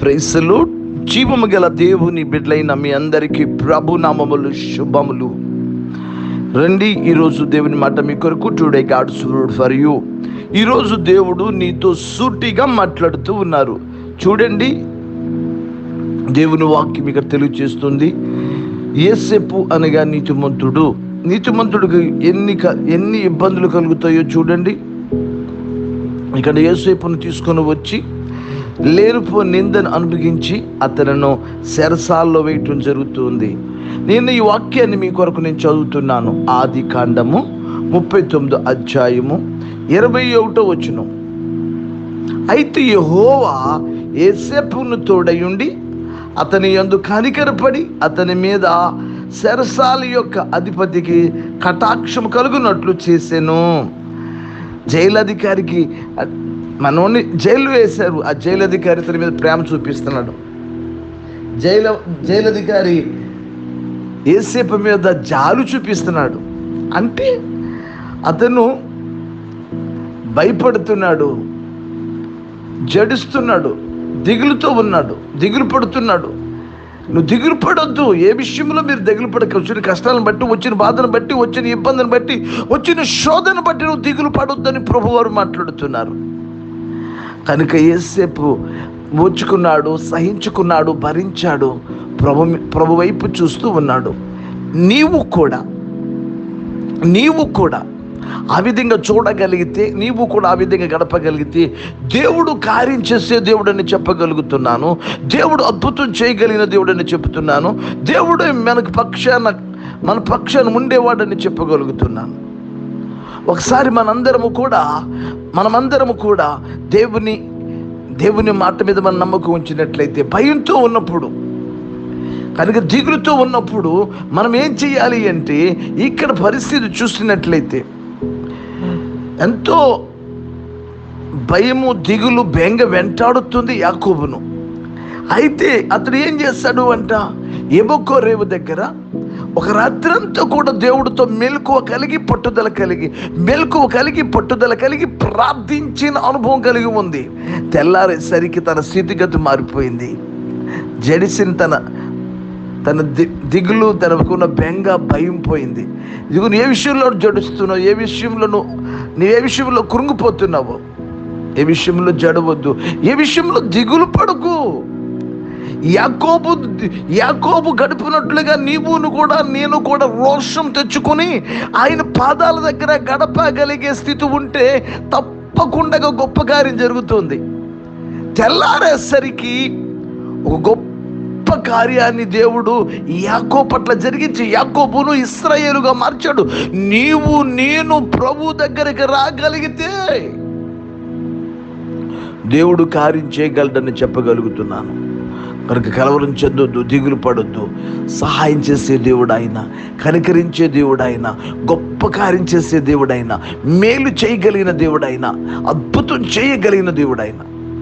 ప్రైసలు జీవము గల దేవుని బిడ్డలైన మీ అందరికీ ప్రభు నామములు శుభములు రండి ఈరోజు దేవుని మాట మీ కొరకు టుడే గాడ్ సూడ్ ఫర్ యూ ఈరోజు దేవుడు నీతో సూటిగా మాట్లాడుతూ ఉన్నారు చూడండి దేవుని వాక్యం ఇక్కడ తెలియచేస్తుంది ఏసేపు అనగా నీతిమంతుడు నీతిమంతుడికి ఎన్ని క- ఎన్ని ఇబ్బందులు కలుగుతాయో చూడండి ఇక్కడ యేసేపును తీసుకొని వచ్చి లేనిపో నిందను అనుభవించి అతను సెరసాల్లో వేయటం జరుగుతుంది నేను ఈ వాక్యాన్ని మీ కొరకు నేను చదువుతున్నాను ఆది కాండము ముప్పై తొమ్మిదో అధ్యాయము ఇరవై ఒకటో వచ్చును అయితే యెహోవా ఏసేపును తోడయుండి అతని యందు కనికరపడి అతని మీద సెరసాల యొక్క అధిపతికి కటాక్షం కలుగునట్లు చేసెను జైలు అధికారికి మనోని జైలు వేశారు ఆ జైలు అధికారి ఇతని మీద ప్రేమ చూపిస్తున్నాడు జైలు జైలు అధికారి ఏసేపు మీద జాలు చూపిస్తున్నాడు అంటే అతను భయపడుతున్నాడు జడుస్తున్నాడు దిగులుతో ఉన్నాడు దిగులు పడుతున్నాడు నువ్వు దిగులు పడొద్దు ఏ విషయంలో మీరు దిగులు పడక వచ్చిన కష్టాలను బట్టి వచ్చిన బాధను బట్టి వచ్చిన ఇబ్బందిని బట్టి వచ్చిన శోధన బట్టి నువ్వు దిగులు పడొద్దని ప్రభువారు మాట్లాడుతున్నారు కనుక ఏసేపు ఓచుకున్నాడు సహించుకున్నాడు భరించాడు ప్రభు ప్రభు వైపు చూస్తూ ఉన్నాడు నీవు కూడా నీవు కూడా ఆ విధంగా చూడగలిగితే నీవు కూడా ఆ విధంగా గడపగలిగితే దేవుడు కార్యం చేసే దేవుడని చెప్పగలుగుతున్నాను దేవుడు అద్భుతం చేయగలిగిన దేవుడని చెప్తున్నాను దేవుడు మనకు పక్షాన మన పక్షాన ఉండేవాడని చెప్పగలుగుతున్నాను ఒకసారి మనందరము కూడా మనమందరము కూడా దేవుని దేవుని మాట మీద మన నమ్మకం ఉంచినట్లయితే భయంతో ఉన్నప్పుడు కనుక దిగులుతో ఉన్నప్పుడు మనం ఏం చేయాలి అంటే ఇక్కడ పరిస్థితి చూసినట్లయితే ఎంతో భయము దిగులు బెంగ వెంటాడుతుంది యాకోబును అయితే అతడు ఏం చేస్తాడు అంట ఎబొక్కో రేవు దగ్గర ఒక రాత్రంతా కూడా దేవుడితో మెలకువ కలిగి పట్టుదల కలిగి మెలకువ కలిగి పట్టుదల కలిగి ప్రార్థించిన అనుభవం కలిగి ఉంది తెల్లారేసరికి తన స్థితిగతి మారిపోయింది జడిసిన తన తన ది దిగులు తనకున్న బెంగ భయం పోయింది ఇదిగో నువ్వు ఏ విషయంలో జడుస్తున్నావు ఏ విషయంలో నువ్వు నువ్వు ఏ విషయంలో కృంగిపోతున్నావు ఏ విషయంలో జడవద్దు ఏ విషయంలో దిగులు పడుకు యాకోబు యాకోబు గడిపినట్లుగా నీవును కూడా నేను కూడా రోషం తెచ్చుకొని ఆయన పాదాల దగ్గర గడపగలిగే స్థితి ఉంటే తప్పకుండా గొప్ప కార్యం జరుగుతుంది తెల్లారేసరికి ఒక గొప్ప కార్యాన్ని దేవుడు యాకో పట్ల జరిగించి యాకోబును ఇస్రాయేలుగా మార్చాడు నీవు నేను ప్రభు దగ్గరికి రాగలిగితే దేవుడు కార్యం చేయగలడని చెప్పగలుగుతున్నాను కనుక కలవరం చెందొద్దు దిగులు పడొద్దు సహాయం చేసే దేవుడు ఆయన కనికరించే దేవుడు ఆయన గొప్ప కార్యం చేసే దేవుడు ఆయన మేలు చేయగలిగిన దేవుడు ఆయన అద్భుతం చేయగలిగిన దేవుడు ఆయన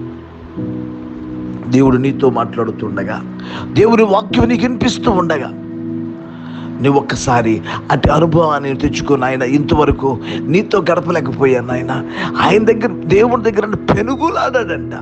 దేవుడు నీతో మాట్లాడుతుండగా దేవుని వాక్యం నీకు వినిపిస్తూ ఉండగా నువ్వు ఒక్కసారి అటు అనుభవాన్ని తెచ్చుకుని ఆయన ఇంతవరకు నీతో గడపలేకపోయాను ఆయన ఆయన దగ్గర దేవుని దగ్గర పెనుగులాడాడంట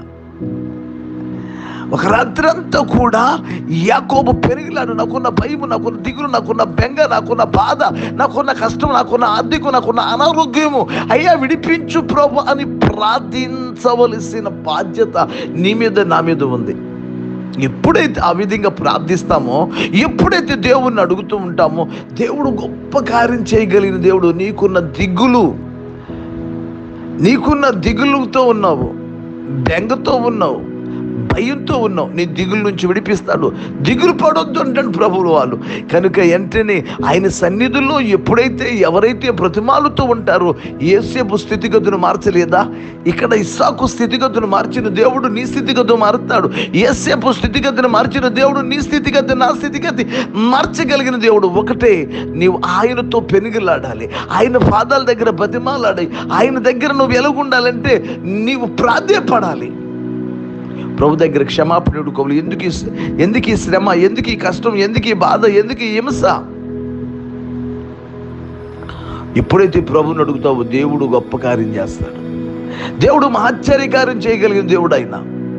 ఒక రాత్రంతా కూడా యాకోబు పెరిగిలాడు నాకున్న భయము నాకున్న దిగులు నాకున్న బెంగ నాకున్న బాధ నాకున్న కష్టం నాకున్న ఆర్థికం నాకున్న అనారోగ్యము అయ్యా విడిపించు ప్రభు అని ప్రార్థించవలసిన బాధ్యత నీ మీద నా మీద ఉంది ఎప్పుడైతే ఆ విధంగా ప్రార్థిస్తామో ఎప్పుడైతే దేవుణ్ణి అడుగుతూ ఉంటామో దేవుడు గొప్ప కార్యం చేయగలిగిన దేవుడు నీకున్న దిగులు నీకున్న దిగులుతో ఉన్నావు బెంగతో ఉన్నావు భయంతో ఉన్నావు నీ దిగుల నుంచి విడిపిస్తాడు దిగులు పడొద్దు అంటాడు ప్రభువులు వాళ్ళు కనుక వెంటనే ఆయన సన్నిధుల్లో ఎప్పుడైతే ఎవరైతే ప్రతిమాలుతూ ఉంటారో ఏసేపు స్థితిగతును మార్చలేదా ఇక్కడ ఇస్సాకు స్థితిగతును మార్చిన దేవుడు నీ స్థితిగతి మారుతాడు ఏసేపు స్థితిగతిని మార్చిన దేవుడు నీ స్థితిగతి నా స్థితిగతి మార్చగలిగిన దేవుడు ఒకటే నీవు ఆయనతో పెనుగులాడాలి ఆయన పాదాల దగ్గర బతిమాలాడాలి ఆయన దగ్గర నువ్వు ఎలాగుండాలంటే నీవు ప్రాధేయపడాలి ప్రభు దగ్గర క్షమాపణ వేడుకోవాలి ఎందుకు ఈ శ్ర- ఎందుకు ఈ శ్రమ ఎందుకు ఈ కష్టం ఎందుకు ఈ బాధ ఎందుకు ఈ హింస ఎప్పుడైతే ప్రభుని అడుగుతావో దేవుడు గొప్ప కార్యం చేస్తాడు దేవుడు మహాశ్చర్య కార్యం చేయగలిగిన దేవుడు ఆయన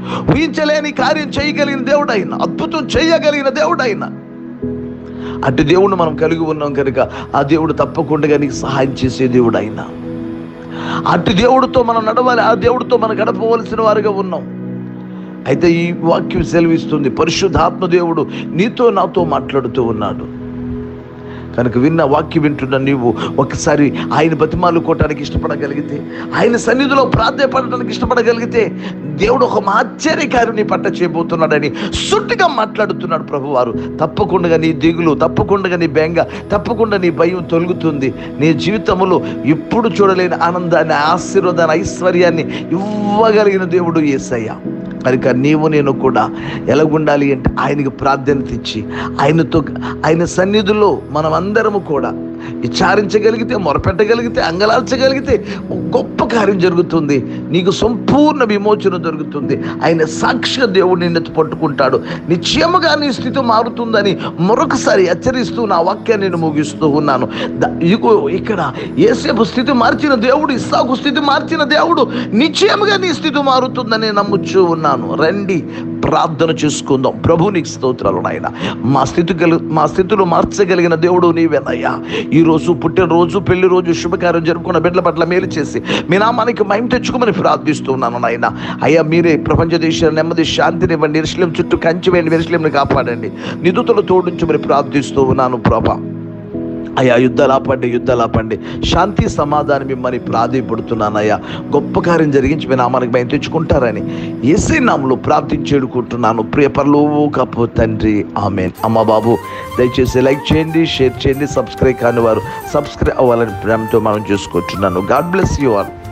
ఊహించలేని కార్యం చేయగలిగిన దేవుడైన అద్భుతం చేయగలిగిన దేవుడైన అటు దేవుణ్ణి మనం కలిగి ఉన్నాం కనుక ఆ దేవుడు తప్పకుండా నీకు సహాయం చేసే దేవుడు అయినా అటు దేవుడితో మనం నడవాలి ఆ దేవుడితో మనం గడపవలసిన వారుగా ఉన్నాం అయితే ఈ వాక్యం సెలవిస్తుంది పరిశుద్ధాత్మ దేవుడు నీతో నాతో మాట్లాడుతూ ఉన్నాడు కనుక విన్న వాక్యం వింటున్న నీవు ఒకసారి ఆయన బతిమాలుకోవటానికి ఇష్టపడగలిగితే ఆయన సన్నిధిలో ప్రాధాన్యపడటానికి ఇష్టపడగలిగితే దేవుడు ఒక ఆశ్చర్యకార్యం నీ పట్ల చేయబోతున్నాడని సుట్టిగా మాట్లాడుతున్నాడు ప్రభువారు తప్పకుండా నీ దిగులు తప్పకుండా నీ బెంగ తప్పకుండా నీ భయం తొలుగుతుంది నీ జీవితంలో ఎప్పుడు చూడలేని ఆనందాన్ని ఆశీర్వాదాన్ని ఐశ్వర్యాన్ని ఇవ్వగలిగిన దేవుడు యేసయ్య కనుక నీవు నేను కూడా ఎలాగుండాలి అంటే ఆయనకి ప్రాధాన్యత ఇచ్చి ఆయనతో ఆయన సన్నిధిలో మనం అందరము కూడా విచారించగలిగితే మొరపెట్టగలిగితే అంగలాల్చగలిగితే ఒక గొప్ప కార్యం జరుగుతుంది నీకు సంపూర్ణ విమోచన జరుగుతుంది ఆయన సాక్షిగా దేవుడు నిన్ను పట్టుకుంటాడు నిశ్చయముగా నీ స్థితి మారుతుందని మరొకసారి హెచ్చరిస్తూ నా వాక్యాన్ని నేను ముగిస్తూ ఉన్నాను ద- ఇగో ఇక్కడ ఏసేపు స్థితి మార్చిన దేవుడు ఇస్సాకు స్థితి మార్చిన దేవుడు నిశ్చయముగా నీ స్థితి మారుతుందని నమ్ముచూ ఉన్నాను రండి ప్రార్థన చేసుకుందాం ప్రభు నీకు స్తోత్రాలు నాయన మా స్థితి గల మా స్థితిలో మార్చగలిగిన దేవుడు నీవేనయ్యా ఈ రోజు పుట్టినరోజు పెళ్లి రోజు శుభకార్యం జరుపుకున్న బిడ్డల పట్ల మేలు చేసి మీ నామానికి మహిమ తెచ్చుకోమని ప్రార్థిస్తున్నాను నాయన అయ్యా మీరే ప్రపంచ దేశాల నెమ్మది శాంతినివ్వండి ఇరుషులేం చుట్టూ కంచి వేయండి ఇరుషులేంని కాపాడండి నిధుతులు తోడించమని ప్రార్థిస్తూ ఉన్నాను ప్రభా అయ్యా యుద్ధాలు ఆపండి యుద్ధాలు ఆపండి శాంతి సమాధానం మిమ్మల్ని ప్రాధేయపడుతున్నానయ్యా గొప్ప కార్యం జరిగించి మీ నామానికి భయం తెచ్చుకుంటారని ఏసీ నామలో ప్రార్థించేడుకుంటున్నాను ప్రియ పరలోకపు తండ్రి ఆమెన్ అమ్మ బాబు దయచేసి లైక్ చేయండి షేర్ చేయండి సబ్స్క్రైబ్ కాని వారు సబ్స్క్రైబ్ అవ్వాలని ప్రేమతో మనం చూసుకుంటున్నాను గాడ్ బ్లెస్ యూ ఆల్